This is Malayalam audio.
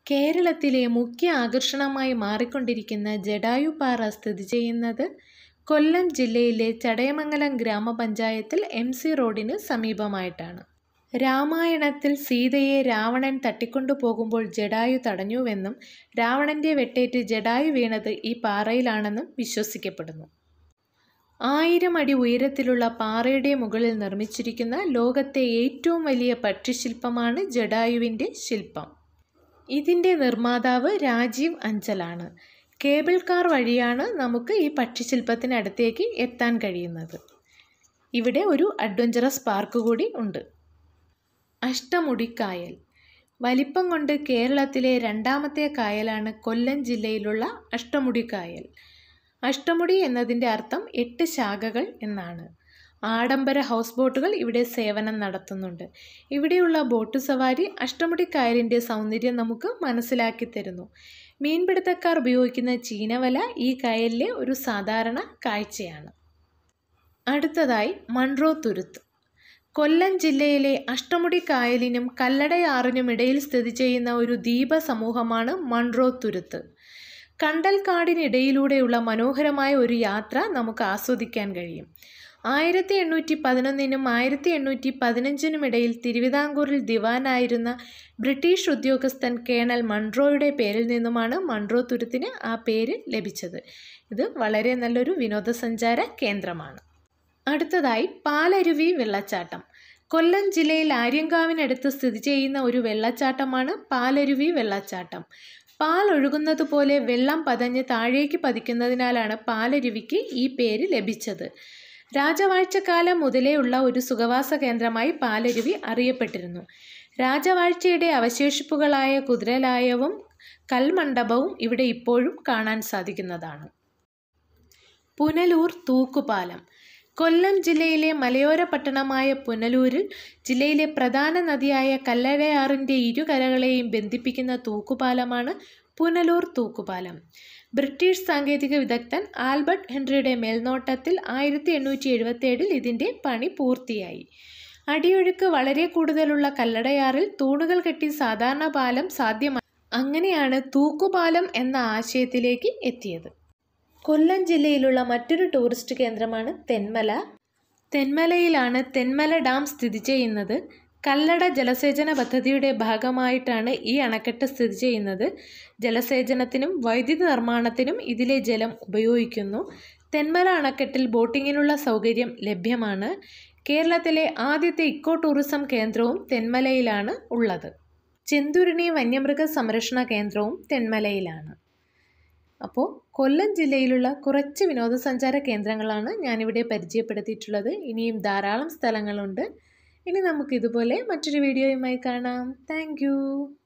കേരളത്തിലെ മുഖ്യ ആകർഷണമായി മാറിക്കൊണ്ടിരിക്കുന്ന ജടായുപ്പാറ സ്ഥിതി ചെയ്യുന്നത് കൊല്ലം ജില്ലയിലെ ചടയമംഗലം ഗ്രാമപഞ്ചായത്തിൽ എം സി റോഡിന് സമീപമായിട്ടാണ് രാമായണത്തിൽ സീതയെ രാവണൻ തട്ടിക്കൊണ്ടു പോകുമ്പോൾ ജടായു തടഞ്ഞുവെന്നും രാവണന്റെ വെട്ടേറ്റ് ജടായു വീണത് ഈ പാറയിലാണെന്നും വിശ്വസിക്കപ്പെടുന്നു ആയിരം അടി ഉയരത്തിലുള്ള പാറയുടെ മുകളിൽ നിർമ്മിച്ചിരിക്കുന്ന ലോകത്തെ ഏറ്റവും വലിയ പക്ഷിശില്പമാണ് ജടായുവിൻ്റെ ശില്പം ഇതിൻ്റെ നിർമ്മാതാവ് രാജീവ് അഞ്ചലാണ് കേബിൾ കാർ വഴിയാണ് നമുക്ക് ഈ പക്ഷിശില്പത്തിനടുത്തേക്ക് എത്താൻ കഴിയുന്നത് ഇവിടെ ഒരു അഡ്വഞ്ചറസ് പാർക്ക് കൂടി ഉണ്ട് അഷ്ടമുടിക്കായൽ വലിപ്പം കൊണ്ട് കേരളത്തിലെ രണ്ടാമത്തെ കായലാണ് കൊല്ലം ജില്ലയിലുള്ള അഷ്ടമുടിക്കായൽ അഷ്ടമുടി എന്നതിൻ്റെ അർത്ഥം എട്ട് ശാഖകൾ എന്നാണ് ആഡംബര ഹൗസ് ബോട്ടുകൾ ഇവിടെ സേവനം നടത്തുന്നുണ്ട് ഇവിടെയുള്ള ബോട്ട് സവാരി അഷ്ടമുടിക്കായലിൻ്റെ സൗന്ദര്യം നമുക്ക് മനസ്സിലാക്കി തരുന്നു മീൻപിടുത്തക്കാർ ഉപയോഗിക്കുന്ന ചീനവല ഈ കായലിലെ ഒരു സാധാരണ കാഴ്ചയാണ് അടുത്തതായി മൺറോ തുരുത്ത് കൊല്ലം ജില്ലയിലെ അഷ്ടമുടി കായലിനും കല്ലടയാറിനും ഇടയിൽ സ്ഥിതി ചെയ്യുന്ന ഒരു ദ്വീപ സമൂഹമാണ് മൺറോ തുരുത്ത് കണ്ടൽക്കാടിനിടയിലൂടെയുള്ള മനോഹരമായ ഒരു യാത്ര നമുക്ക് ആസ്വദിക്കാൻ കഴിയും ആയിരത്തി എണ്ണൂറ്റി പതിനൊന്നിനും ആയിരത്തി എണ്ണൂറ്റി പതിനഞ്ചിനും ഇടയിൽ തിരുവിതാംകൂറിൽ ദിവാനായിരുന്ന ബ്രിട്ടീഷ് ഉദ്യോഗസ്ഥൻ കേണൽ മൺട്രോയുടെ പേരിൽ നിന്നുമാണ് മൺട്രോ തുരുത്തിന് ആ പേര് ലഭിച്ചത് ഇത് വളരെ നല്ലൊരു വിനോദസഞ്ചാര കേന്ദ്രമാണ് അടുത്തതായി പാലരുവി വെള്ളച്ചാട്ടം കൊല്ലം ജില്ലയിൽ ആര്യങ്കാവിനടുത്ത് സ്ഥിതി ചെയ്യുന്ന ഒരു വെള്ളച്ചാട്ടമാണ് പാലരുവി വെള്ളച്ചാട്ടം പാൽ ഒഴുകുന്നത് പോലെ വെള്ളം പതഞ്ഞ് താഴേക്ക് പതിക്കുന്നതിനാലാണ് പാലരുവിക്ക് ഈ പേര് ലഭിച്ചത് രാജവാഴ്ചക്കാലം മുതലേ ഉള്ള ഒരു സുഖവാസ കേന്ദ്രമായി പാലരുവി അറിയപ്പെട്ടിരുന്നു രാജവാഴ്ചയുടെ അവശേഷിപ്പുകളായ കുതിരലായവും കൽമണ്ഡപവും ഇവിടെ ഇപ്പോഴും കാണാൻ സാധിക്കുന്നതാണ് പുനലൂർ തൂക്കുപാലം കൊല്ലം ജില്ലയിലെ മലയോര പട്ടണമായ പുനലൂരിൽ ജില്ലയിലെ പ്രധാന നദിയായ കല്ലടയാറിൻ്റെ ഇരുകരകളെയും ബന്ധിപ്പിക്കുന്ന തൂക്കുപാലമാണ് പുനലൂർ തൂക്കുപാലം ബ്രിട്ടീഷ് സാങ്കേതിക വിദഗ്ധൻ ആൽബർട്ട് ഹെൻറിയുടെ മേൽനോട്ടത്തിൽ ആയിരത്തി എണ്ണൂറ്റി എഴുപത്തേഴിൽ ഇതിൻ്റെ പണി പൂർത്തിയായി അടിയൊഴുക്ക് വളരെ കൂടുതലുള്ള കല്ലടയാറിൽ തൂണുകൾ കെട്ടി സാധാരണ പാലം സാധ്യമായി അങ്ങനെയാണ് തൂക്കുപാലം എന്ന ആശയത്തിലേക്ക് എത്തിയത് കൊല്ലം ജില്ലയിലുള്ള മറ്റൊരു ടൂറിസ്റ്റ് കേന്ദ്രമാണ് തെന്മല തെന്മലയിലാണ് തെന്മല ഡാം സ്ഥിതി ചെയ്യുന്നത് കല്ലട ജലസേചന പദ്ധതിയുടെ ഭാഗമായിട്ടാണ് ഈ അണക്കെട്ട് സ്ഥിതി ചെയ്യുന്നത് ജലസേചനത്തിനും വൈദ്യുതി നിർമ്മാണത്തിനും ഇതിലെ ജലം ഉപയോഗിക്കുന്നു തെന്മല അണക്കെട്ടിൽ ബോട്ടിങ്ങിനുള്ള സൗകര്യം ലഭ്യമാണ് കേരളത്തിലെ ആദ്യത്തെ ഇക്കോ ടൂറിസം കേന്ദ്രവും തെന്മലയിലാണ് ഉള്ളത് ചെന്തുരുണി വന്യമൃഗ സംരക്ഷണ കേന്ദ്രവും തെന്മലയിലാണ് അപ്പോൾ കൊല്ലം ജില്ലയിലുള്ള കുറച്ച് വിനോദസഞ്ചാര കേന്ദ്രങ്ങളാണ് ഞാനിവിടെ പരിചയപ്പെടുത്തിയിട്ടുള്ളത് ഇനിയും ധാരാളം സ്ഥലങ്ങളുണ്ട് ഇനി നമുക്കിതുപോലെ മറ്റൊരു വീഡിയോയുമായി കാണാം താങ്ക്